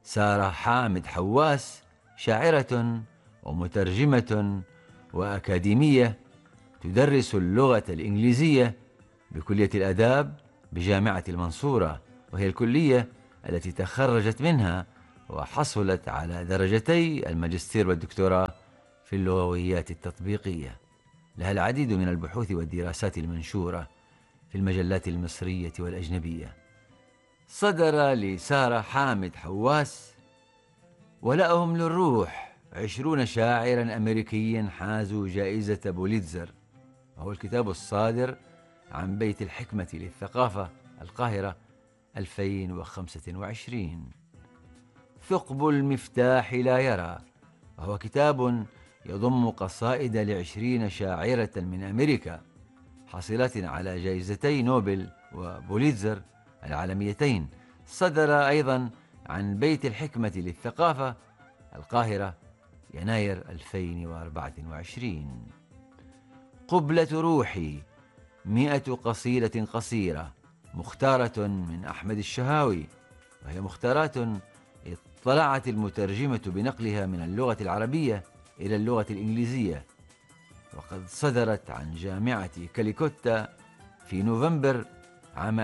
سارة حامد حواس شاعرة ومترجمة وأكاديمية تدرس اللغة الإنجليزية بكلية الآداب بجامعة المنصورة وهي الكلية التي تخرجت منها وحصلت على درجتي الماجستير والدكتوراه في اللغويات التطبيقية لها العديد من البحوث والدراسات المنشورة في المجلات المصرية والأجنبية صدر لسارة حامد حواس ولأهم للروح عشرون شاعرا أمريكيا حازوا جائزة بوليتزر وهو الكتاب الصادر عن بيت الحكمة للثقافة القاهرة 2025 ثقب المفتاح لا يرى وهو كتاب يضم قصائد لعشرين شاعرة من أمريكا حاصلات على جائزتي نوبل وبوليتزر العالميتين صدر أيضا عن بيت الحكمة للثقافة القاهرة يناير 2024 قبلة روحي مئة قصيدة قصيرة مختارة من أحمد الشهاوي وهي مختارات اطلعت المترجمة بنقلها من اللغة العربية إلى اللغة الإنجليزية وقد صدرت عن جامعة كاليكوتا في نوفمبر عام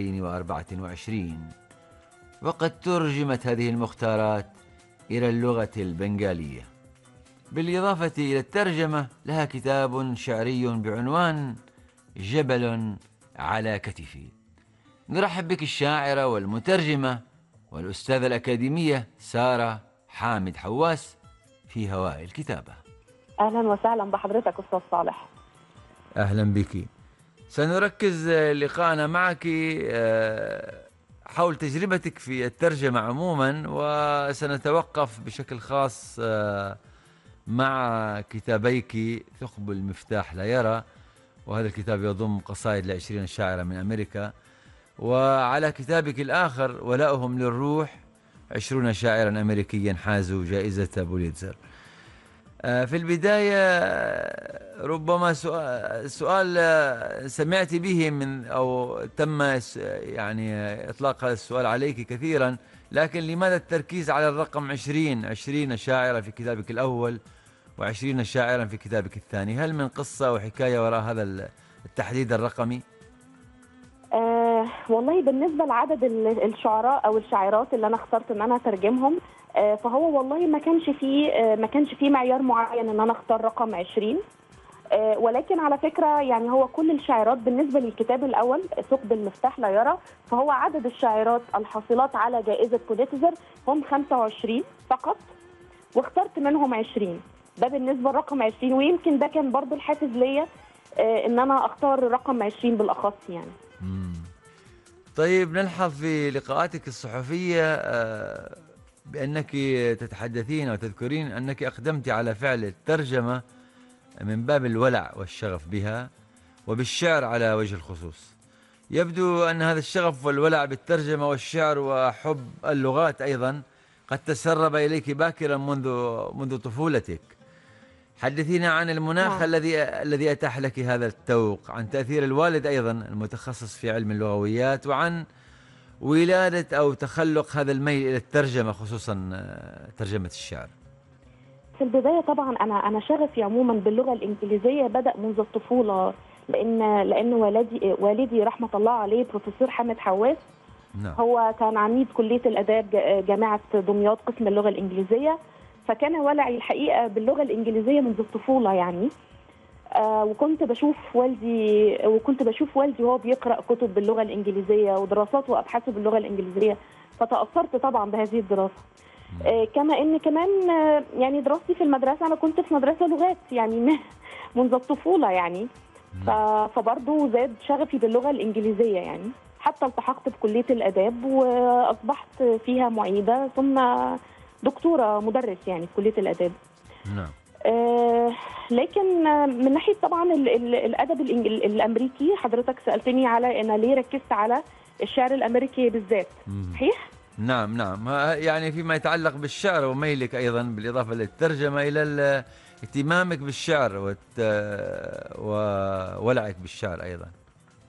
2024 وقد ترجمت هذه المختارات إلى اللغة البنغالية بالإضافة إلى الترجمة لها كتاب شعري بعنوان جبل على كتفي نرحب بك الشاعرة والمترجمة والأستاذة الأكاديمية سارة حامد حواس في هواء الكتابة اهلا وسهلا بحضرتك استاذ صالح أهلا بك سنركز لقاءنا معك آه، حول تجربتك في الترجمة عموما وسنتوقف بشكل خاص آه، مع كتابيك ثقب المفتاح لا يرى وهذا الكتاب يضم قصائد لعشرين شاعرة من أمريكا وعلى كتابك الآخر ولاؤهم للروح عشرون شاعرا أمريكيا حازوا جائزة بوليتزر آه، في البداية ربما سؤال, سؤال آه، سمعت به من أو تم س- يعني إطلاق هذا السؤال عليك كثيرا لكن لماذا التركيز على الرقم عشرين عشرين شاعرة في كتابك الأول وعشرين شاعرا في كتابك الثاني هل من قصة وحكاية وراء هذا التحديد الرقمي؟ آه والله بالنسبه لعدد ال- الشعراء او الشاعرات اللي انا اخترت ان انا اترجمهم آه فهو والله ما كانش فيه آه ما كانش فيه معيار معين ان انا اختار رقم 20 آه ولكن على فكره يعني هو كل الشاعرات بالنسبه للكتاب الاول ثقب المفتاح لا يرى فهو عدد الشاعرات الحاصلات على جائزه بوليتزر هم 25 فقط واخترت منهم 20 ده بالنسبه لرقم 20 ويمكن ده كان برضو الحافز ليا آه ان انا اختار رقم 20 بالاخص يعني مم. طيب نلحظ في لقاءاتك الصحفية آه، بأنك تتحدثين أو تذكرين أنك أقدمت على فعل الترجمة من باب الولع والشغف بها وبالشعر على وجه الخصوص يبدو أن هذا الشغف والولع بالترجمة والشعر وحب اللغات أيضا قد تسرب إليك باكرا منذ منذ طفولتك حدثينا عن المناخ نعم. الذي الذي اتاح لك هذا التوق، عن تاثير الوالد ايضا المتخصص في علم اللغويات وعن ولاده او تخلق هذا الميل الى الترجمه خصوصا آه، ترجمه الشعر. في البدايه طبعا انا انا شغفي عموما باللغه الانجليزيه بدا منذ الطفوله لان لان والدي والدي رحمه الله عليه بروفيسور حامد حواس نعم. هو كان عميد كليه الاداب ج- جامعه دمياط قسم اللغه الانجليزيه فكان ولعي الحقيقه باللغه الانجليزيه منذ الطفوله يعني آه وكنت بشوف والدي وكنت بشوف والدي وهو بيقرا كتب باللغه الانجليزيه ودراسات وابحاثه باللغه الانجليزيه فتاثرت طبعا بهذه الدراسه آه كما ان كمان آه يعني دراستي في المدرسه انا كنت في مدرسه لغات يعني من- منذ الطفوله يعني ف- فبرضه زاد شغفي باللغه الانجليزيه يعني حتى التحقت بكليه الاداب واصبحت فيها معيده ثم دكتوره مدرس يعني في كليه الاداب نعم. آه، لكن آه، من ناحيه طبعا ال- ال- الادب الإنجل- الامريكي حضرتك سالتني على انا ليه ركزت على الشعر الامريكي بالذات مم. صحيح نعم نعم ها- يعني فيما يتعلق بالشعر وميلك ايضا بالاضافه للترجمه الى ال- اهتمامك بالشعر والت- وولعك بالشعر ايضا.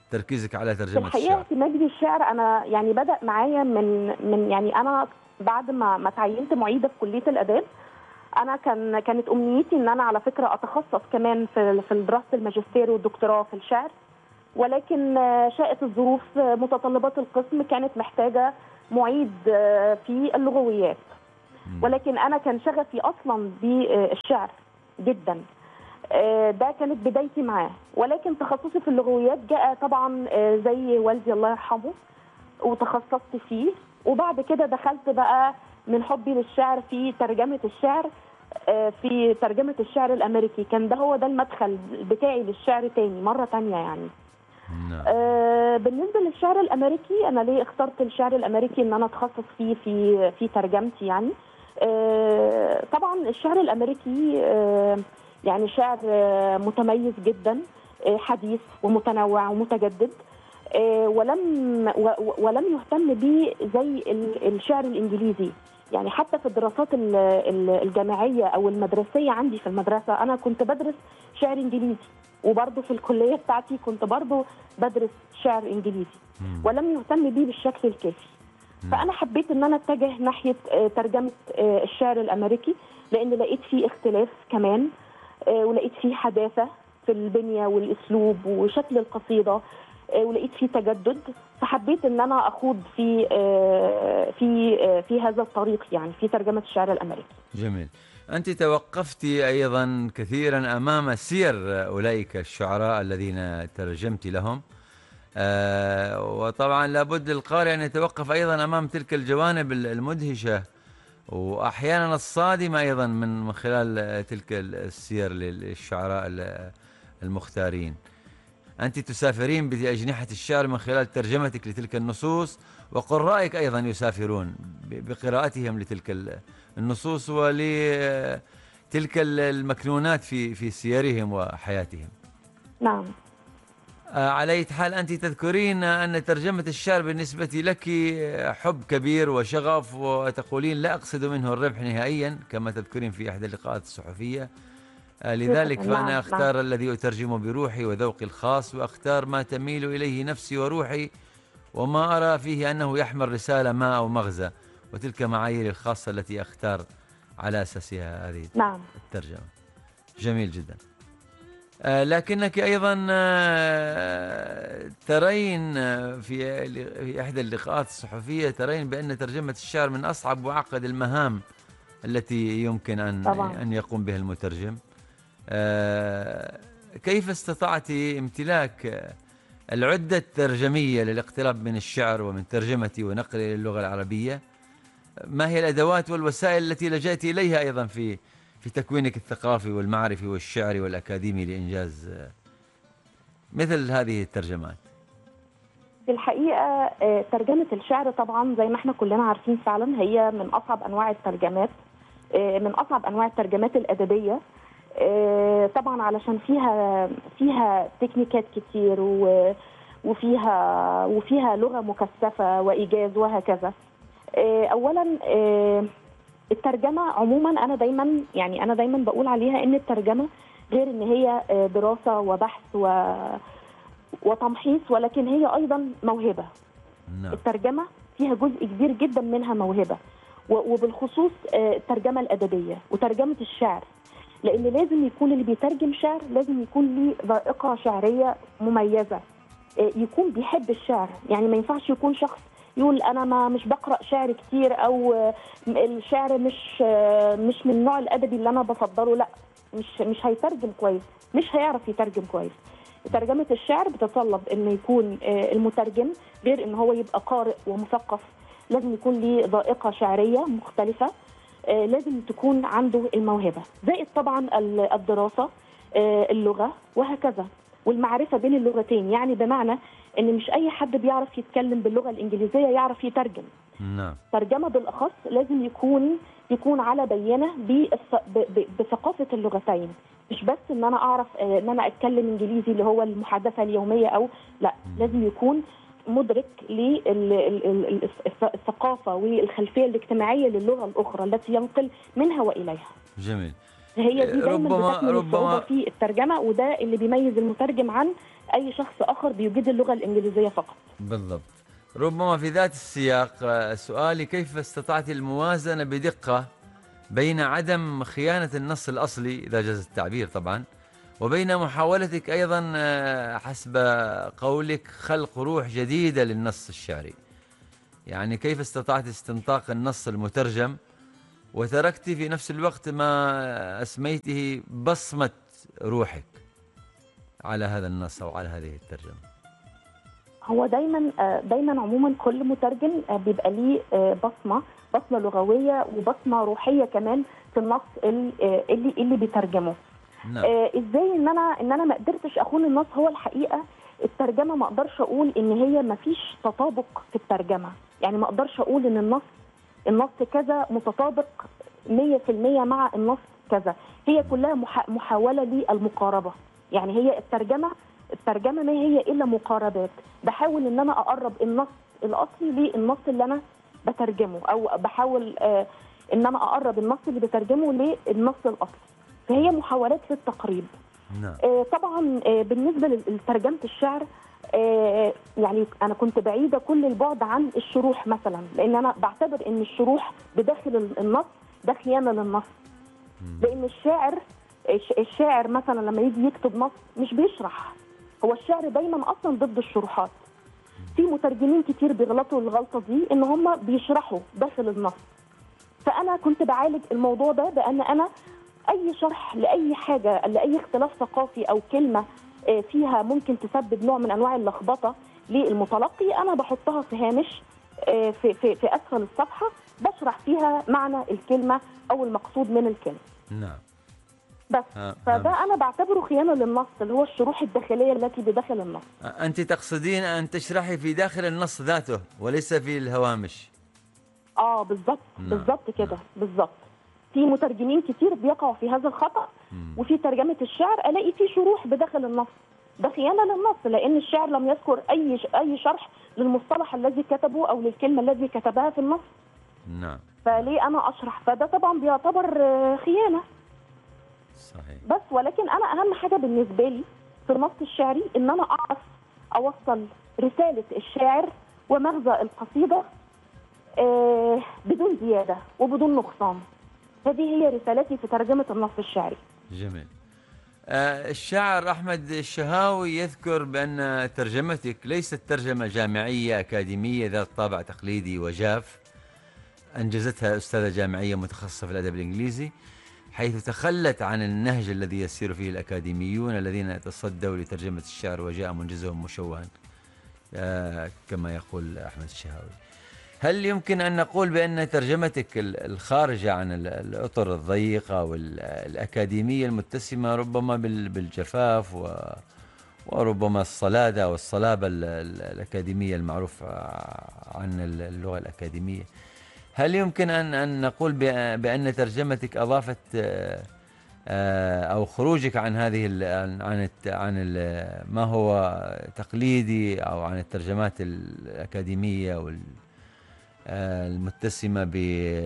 تركيزك على في ترجمة الحقيقه الشعر اعتمادي بالشعر انا يعني بدا معايا من من يعني انا بعد ما ما تعينت معيده في كليه الاداب انا كان كانت امنيتي ان انا على فكره اتخصص كمان في في دراسه الماجستير والدكتوراه في الشعر ولكن آه، شاءت الظروف آه، متطلبات القسم كانت محتاجه معيد آه، في اللغويات مم. ولكن انا كان شغفي اصلا بالشعر جدا آه، ده كانت بدايتي معاه ولكن تخصصي في اللغويات جاء طبعا آه، زي والدي الله يرحمه وتخصصت فيه وبعد كده دخلت بقى من حبي للشعر في ترجمة الشعر آه، في ترجمة الشعر الأمريكي كان ده هو ده المدخل بتاعي للشعر تاني مرة تانية يعني نعم آه، بالنسبه للشعر الامريكي انا ليه اخترت الشعر الامريكي ان انا اتخصص فيه في في ترجمتي يعني آه، طبعا الشعر الامريكي آه، يعني شعر آه، متميز جدا آه، حديث ومتنوع ومتجدد آه، ولم و- و- ولم يهتم به زي ال- الشعر الانجليزي يعني حتى في الدراسات ال- ال- الجامعيه او المدرسيه عندي في المدرسه انا كنت بدرس شعر انجليزي وبرضه في الكليه بتاعتي كنت برضه بدرس شعر انجليزي مم. ولم يهتم بيه بالشكل الكافي مم. فانا حبيت ان انا اتجه ناحيه آه، ترجمه آه، الشعر الامريكي لان لقيت فيه اختلاف كمان آه، ولقيت فيه حداثه في البنيه والاسلوب وشكل القصيده آه، ولقيت فيه تجدد فحبيت ان انا اخوض في آه، في آه، في هذا الطريق يعني في ترجمه الشعر الامريكي جميل أنت توقفت أيضا كثيرا أمام سير أولئك الشعراء الذين ترجمت لهم آه وطبعا لابد للقارئ أن يتوقف أيضا أمام تلك الجوانب المدهشة وأحيانا الصادمة أيضا من من خلال تلك السير للشعراء ال- المختارين أنت تسافرين بأجنحة الشعر من خلال ترجمتك لتلك النصوص وقرائك أيضا يسافرون ب- بقراءتهم لتلك ال- النصوص ولتلك ال- المكنونات في في سيرهم وحياتهم نعم آه، على أي حال أنت تذكرين أن ترجمة الشعر بالنسبة لك حب كبير وشغف وتقولين لا أقصد منه الربح نهائيا كما تذكرين في إحدى اللقاءات الصحفية آه، لذلك نعم، فأنا نعم. أختار الذي أترجم بروحي وذوقي الخاص وأختار ما تميل إليه نفسي وروحي وما أرى فيه أنه يحمل رسالة ما أو مغزى وتلك معاييري الخاصة التي أختار على أساسها هذه نعم الترجمة جميل جدا آه، لكنك أيضا آه، ترين آه، في في إحدى اللقاءات الصحفية ترين بأن ترجمة الشعر من أصعب وأعقد المهام التي يمكن أن طبعاً. أن يقوم بها المترجم آه، كيف استطعت امتلاك آه، العدة الترجمية للاقتراب من الشعر ومن ترجمته ونقله إلى اللغة العربية ما هي الأدوات والوسائل التي لجأت إليها أيضا في في تكوينك الثقافي والمعرفي والشعري والأكاديمي لإنجاز آه، مثل هذه الترجمات في الحقيقة آه، ترجمة الشعر طبعا زي ما احنا كلنا عارفين فعلا هي من أصعب أنواع الترجمات آه، من أصعب أنواع الترجمات الأدبية آه، طبعا علشان فيها فيها تكنيكات كتير و- وفيها وفيها لغة مكثفة وإيجاز وهكذا آه، أولا آه، الترجمة عموما أنا دايما يعني أنا دايما بقول عليها إن الترجمة غير إن هي آه، دراسة وبحث و وتمحيص ولكن هي ايضا موهبه نعم الترجمه فيها جزء كبير جدا منها موهبه و- وبالخصوص آه، الترجمه الادبيه وترجمه الشعر لان لازم يكون اللي بيترجم شعر لازم يكون ليه ذائقه شعريه مميزه آه، يكون بيحب الشعر يعني ما ينفعش يكون شخص يقول انا ما مش بقرا شعر كتير او آه، الشعر مش آه، مش من النوع الادبي اللي انا بفضله لا مش مش هيترجم كويس مش هيعرف يترجم كويس ترجمة الشعر بتتطلب ان يكون آه، المترجم غير ان هو يبقى قارئ ومثقف لازم يكون ليه ذائقة شعرية مختلفة آه، لازم تكون عنده الموهبة زائد طبعا ال- الدراسة آه، اللغة وهكذا والمعرفة بين اللغتين يعني بمعنى ان مش اي حد بيعرف يتكلم باللغة الانجليزية يعرف يترجم نعم ترجمة بالأخص لازم يكون يكون على بينة بالث- ب- ب- بثقافة اللغتين مش بس ان انا اعرف آه، ان انا اتكلم انجليزي اللي هو المحادثة اليومية او لا لازم يكون مدرك للثقافة والخلفية الاجتماعية للغة الأخرى التي ينقل منها وإليها جميل هي دي دايما ربما- بتكمن ربما- الصعوبة في الترجمة وده اللي بيميز المترجم عن اي شخص اخر بيجيد اللغه الانجليزيه فقط بالضبط ربما في ذات السياق آه، سؤالي كيف استطعت الموازنة بدقة بين عدم خيانة النص الأصلي إذا جاز التعبير طبعا وبين محاولتك أيضا آه، حسب قولك خلق روح جديدة للنص الشعري يعني كيف استطعت استنطاق النص المترجم وتركت في نفس الوقت ما أسميته بصمة روحك على هذا النص أو على هذه الترجمة هو دايما آه، دايما عموما كل مترجم آه، بيبقى ليه آه، بصمه بصمه لغويه وبصمه روحيه كمان في النص ال- آه، اللي اللي بيترجمه نعم آه، ازاي ان انا ان انا ما قدرتش اخون النص هو الحقيقه الترجمه ما اقدرش اقول ان هي ما فيش تطابق في الترجمه يعني ما اقدرش اقول ان النص النص كذا متطابق 100% مع النص كذا هي كلها محا- محاوله للمقاربه يعني هي الترجمه الترجمه ما هي الا مقاربات بحاول ان انا اقرب النص الاصلي للنص اللي انا بترجمه او بحاول آه ان انا اقرب النص اللي بترجمه للنص الاصلي فهي محاولات في التقريب نعم آه، طبعا آه، بالنسبه لترجمه الشعر آه، يعني انا كنت بعيده كل البعد عن الشروح مثلا لان انا بعتبر ان الشروح بداخل ال- النص ده خيانه للنص مم. لان الشاعر الش- الشاعر مثلا لما يجي يكتب نص مش بيشرح هو الشعر دايما اصلا ضد الشروحات في مترجمين كتير بيغلطوا الغلطه دي ان هم بيشرحوا داخل النص فانا كنت بعالج الموضوع ده بان انا اي شرح لاي حاجه لاي اختلاف ثقافي او كلمه آه، فيها ممكن تسبب نوع من انواع اللخبطه للمتلقي انا بحطها في هامش آه، في في في اسفل الصفحه بشرح فيها معنى الكلمه او المقصود من الكلمه نعم بس ها- فده ها. انا بعتبره خيانه للنص اللي هو الشروح الداخليه التي بداخل النص أنت تقصدين أن تشرحي في داخل النص ذاته وليس في الهوامش اه بالظبط نعم، بالظبط كده نعم. بالظبط في مترجمين كتير بيقعوا في هذا الخطا مم. وفي ترجمه الشعر الاقي فيه شروح بداخل النص ده خيانه للنص لان الشاعر لم يذكر اي اي شرح للمصطلح الذي كتبه او للكلمه الذي كتبها في النص نعم فليه انا اشرح فده طبعا بيعتبر آه، خيانه صحيح بس ولكن انا اهم حاجه بالنسبه لي في النص الشعري ان انا اعرف اوصل رساله الشاعر ومغزى القصيده آه، بدون زياده وبدون نقصان هذه هي رسالتي في ترجمه النص الشعري جميل آه، الشاعر أحمد الشهاوي يذكر بأن ترجمتك ليست ترجمة جامعية أكاديمية ذات طابع تقليدي وجاف أنجزتها أستاذة جامعية متخصصة في الأدب الإنجليزي حيث تخلت عن النهج الذي يسير فيه الأكاديميون الذين تصدوا لترجمة الشعر وجاء منجزه مشوها آه، كما يقول أحمد الشهاوي هل يمكن أن نقول بأن ترجمتك ال- الخارجة عن ال- الأطر الضيقة والأكاديمية المتسمة ربما بال- بالجفاف و وربما الصلادة والصلابة ال- ال- الأكاديمية المعروف عن ال- اللغة الأكاديمية هل يمكن أن أن نقول بأ- بأن ترجمتك أضافت آه، آه، أو خروجك عن هذه ال- عن عن الت- عن ال- ما هو تقليدي أو عن الترجمات الأكاديمية وال آه، المتسمة ب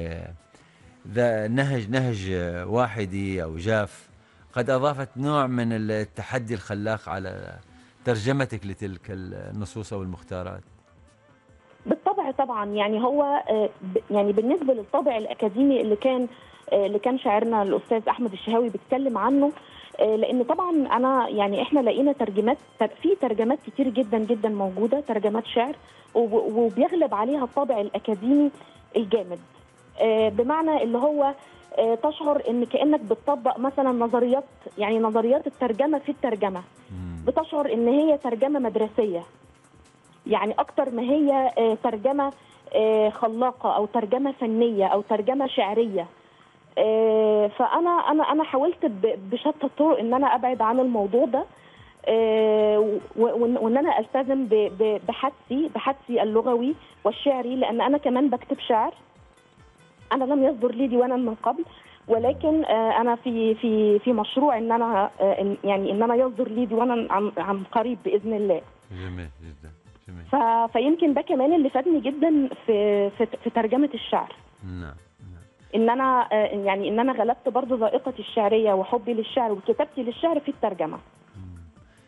ذا نهج نهج واحدي أو جاف قد أضافت نوع من التحدي الخلاق على ترجمتك لتلك النصوص أو المختارات بالطبع طبعا يعني هو آه، ب- يعني بالنسبه للطابع الاكاديمي اللي كان آه، اللي كان شاعرنا الاستاذ احمد الشهاوي بيتكلم عنه آه، لان طبعا انا يعني احنا لقينا ترجمات تر- في ترجمات كتير جدا جدا موجوده ترجمات شعر وب- وبيغلب عليها الطابع الاكاديمي الجامد آه، بمعنى اللي هو آه، تشعر ان كانك بتطبق مثلا نظريات يعني نظريات الترجمه في الترجمه مم. بتشعر ان هي ترجمه مدرسيه يعني اكتر ما هي آه، ترجمه آه، خلاقه او ترجمه فنيه او ترجمه شعريه آه، فانا انا انا حاولت ب- بشتى الطرق ان انا ابعد عن الموضوع ده آه، و- وان وإن انا التزم ب- ب- بحثي بحثي اللغوي والشعري لان انا كمان بكتب شعر انا لم يصدر لي ديوانا من قبل ولكن آه، انا في في في مشروع ان انا آه، إن- يعني ان انا يصدر لي ديوانا عن عن قريب باذن الله جميل جدا جميل ف- فيمكن ده كمان اللي فادني جدا في في, في ترجمه الشعر نعم نعم ان انا آه، يعني ان انا غلبت برضو ذائقتي الشعريه وحبي للشعر وكتابتي للشعر في الترجمه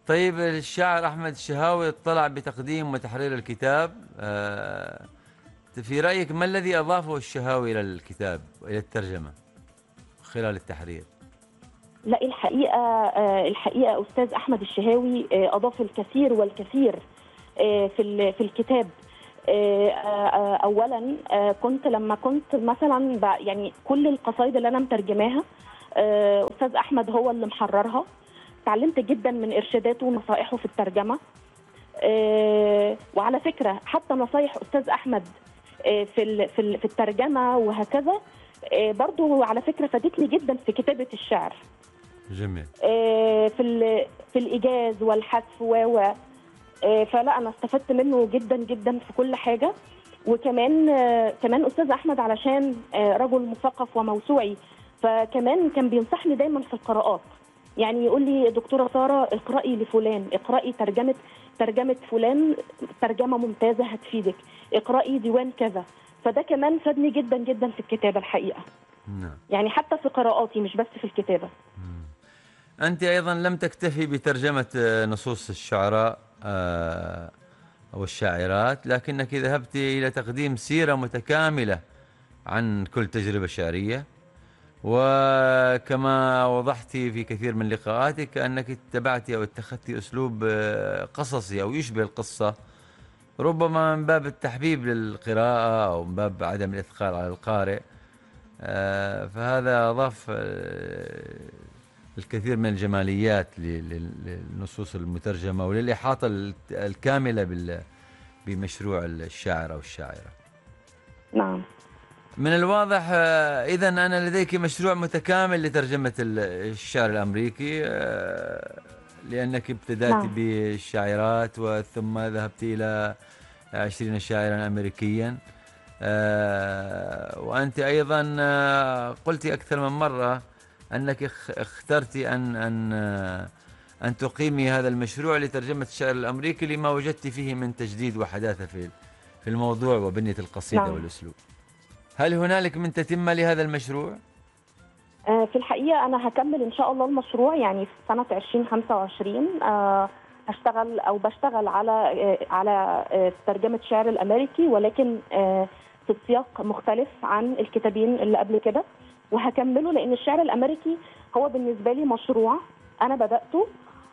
طيب الشاعر أحمد الشهاوي اطلع بتقديم وتحرير الكتاب آه، في رأيك ما الذي أضافه الشهاوي إلى الكتاب وإلى الترجمة خلال التحرير لا الحقيقه آه، الحقيقه استاذ احمد الشهاوي آه، اضاف الكثير والكثير آه، في ال- في الكتاب آه، آه، اولا آه، كنت لما كنت مثلا ب- يعني كل القصايد اللي انا مترجماها آه، استاذ احمد هو اللي محررها اتعلمت جدا من ارشاداته ونصائحه في الترجمه آه، وعلى فكره حتى نصايح استاذ احمد آه، في ال- في ال- في الترجمه وهكذا آه، برضو على فكره فادتني جدا في كتابه الشعر جميل آه، في ال- في الايجاز والحذف و و آه، فلا انا استفدت منه جدا جدا في كل حاجه وكمان آه، كمان استاذ احمد علشان آه، رجل مثقف وموسوعي فكمان كان بينصحني دايما في القراءات يعني يقول لي دكتوره ساره اقراي لفلان اقراي ترجمه ترجمه فلان ترجمه ممتازه هتفيدك اقراي ديوان كذا فده كمان فادني جدا جدا في الكتابه الحقيقه نعم يعني حتى في قراءاتي مش بس في الكتابه أنت أيضا لم تكتفي بترجمة آه، نصوص الشعراء آه، أو الشاعرات لكنك ذهبت إلى تقديم سيرة متكاملة عن كل تجربة شعرية وكما وضحت في كثير من لقاءاتك أنك اتبعت أو اتخذت أسلوب آه، قصصي أو يشبه القصة ربما من باب التحبيب للقراءة أو من باب عدم الإثقال على القارئ آه، فهذا أضاف آه، الكثير من الجماليات ل- لل- للنصوص المترجمة وللإحاطة ال- الكاملة بال- بمشروع الشاعر أو الشاعرة نعم من الواضح إذا أنا لديك مشروع متكامل لترجمة ال- الشعر الأمريكي آه، لأنك ابتدأت نعم. بالشاعرات وثم ذهبت إلى عشرين شاعرا أمريكيا آه، وأنت أيضا آه، قلت أكثر من مرة أنك اخ- اخترت أن أن آه، أن تقيمي هذا المشروع لترجمة الشعر الأمريكي لما وجدت فيه من تجديد وحداثة في في الموضوع وبنية القصيدة نعم. والأسلوب هل هنالك من تتمة لهذا المشروع؟ آه، في الحقيقة أنا هكمل إن شاء الله المشروع يعني في سنة 2025 آه، هشتغل أو بشتغل على آه، على آه، ترجمة شعر الأمريكي ولكن آه، في سياق مختلف عن الكتابين اللي قبل كده وهكمله لأن الشعر الأمريكي هو بالنسبة لي مشروع أنا بدأته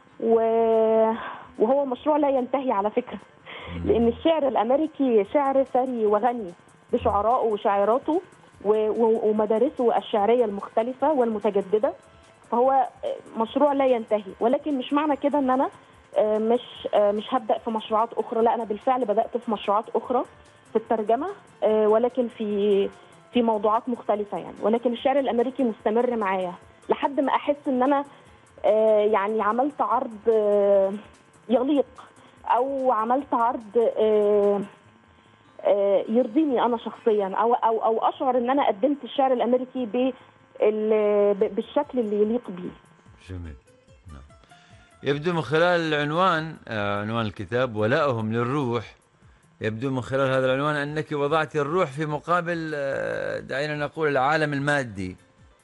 و- وهو مشروع لا ينتهي على فكرة لأن الشعر الأمريكي شعر ثري وغني بشعرائه وشاعراته و- و- ومدارسه الشعريه المختلفه والمتجدده فهو مشروع لا ينتهي ولكن مش معنى كده ان انا آه، مش آه، مش هبدا في مشروعات اخرى لا انا بالفعل بدات في مشروعات اخرى في الترجمه آه، ولكن في في موضوعات مختلفه يعني ولكن الشعر الامريكي مستمر معايا لحد ما احس ان انا آه، يعني عملت عرض آه، يليق او عملت عرض آه، آه، يرضيني انا شخصيا او او او اشعر ان انا قدمت الشعر الامريكي بال- ب- بالشكل اللي يليق بيه جميل نعم. يبدو من خلال العنوان آه، عنوان الكتاب ولائهم للروح يبدو من خلال هذا العنوان أنك وضعت الروح في مقابل آه، دعينا نقول العالم المادي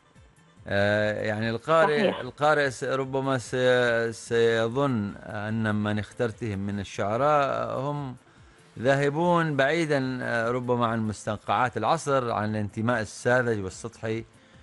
آه، يعني القارئ صحيح. القارئ س- ربما سي- سيظن أن من اخترتهم من الشعراء هم ذاهبون بعيدا آه، ربما عن مستنقعات العصر عن الانتماء الساذج والسطحي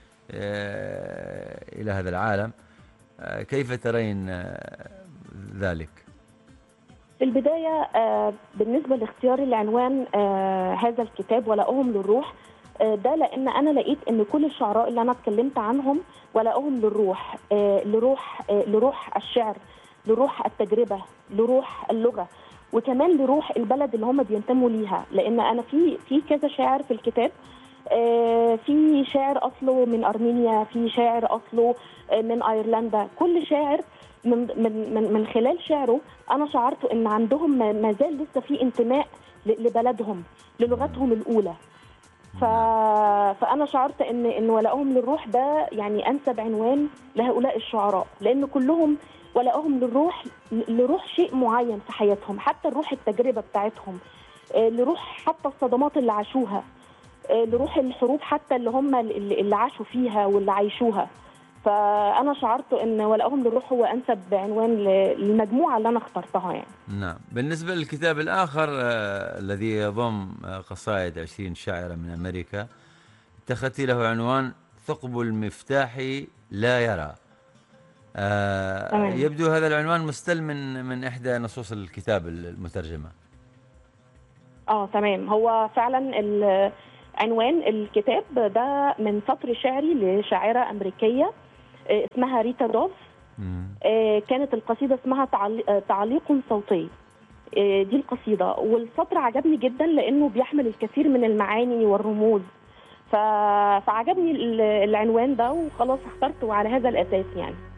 آه، إلى هذا العالم آه، كيف ترين آه، ذلك؟ في البدايه آه، بالنسبه لاختيار العنوان آه، هذا الكتاب ولائهم للروح آه، ده لان انا لقيت ان كل الشعراء اللي انا اتكلمت عنهم ولائهم للروح آه، لروح آه، لروح الشعر لروح التجربه لروح اللغه وكمان لروح البلد اللي هم بينتموا ليها لان انا في في كذا شاعر في الكتاب آه، في شاعر اصله من ارمينيا في شاعر اصله آه، من ايرلندا كل شاعر من من من, من خلال شعره انا شعرت ان عندهم ما ما زال لسه في انتماء ل- لبلدهم للغتهم الاولى ف... فانا شعرت ان ان ولائهم للروح ده يعني انسب عنوان لهؤلاء الشعراء لان كلهم ولائهم للروح ل- لروح شيء معين في حياتهم حتى الروح التجربه بتاعتهم آه، لروح حتى الصدمات اللي عاشوها آه، لروح الحروب حتى اللي هم اللي اللي عاشوا فيها واللي عايشوها فانا شعرت ان ولائهم للروح هو انسب عنوان ل- للمجموعه اللي انا اخترتها يعني نعم بالنسبة للكتاب الآخر آه، الذي يضم آه، قصائد عشرين شاعرة من أمريكا اتخذت له عنوان ثقب المفتاح لا يرى آه تمام. يبدو هذا العنوان مستلم من من إحدى نصوص الكتاب المترجمة اه تمام هو فعلا ال- عنوان الكتاب ده من سطر شعري لشاعره امريكيه آه، اسمها ريتا دوف مم. آه، كانت القصيده اسمها تعلي- آه، تعليق صوتي آه، دي القصيده والسطر عجبني جدا لانه بيحمل الكثير من المعاني والرموز ف... فعجبني ال- العنوان ده وخلاص اخترته على هذا الاساس يعني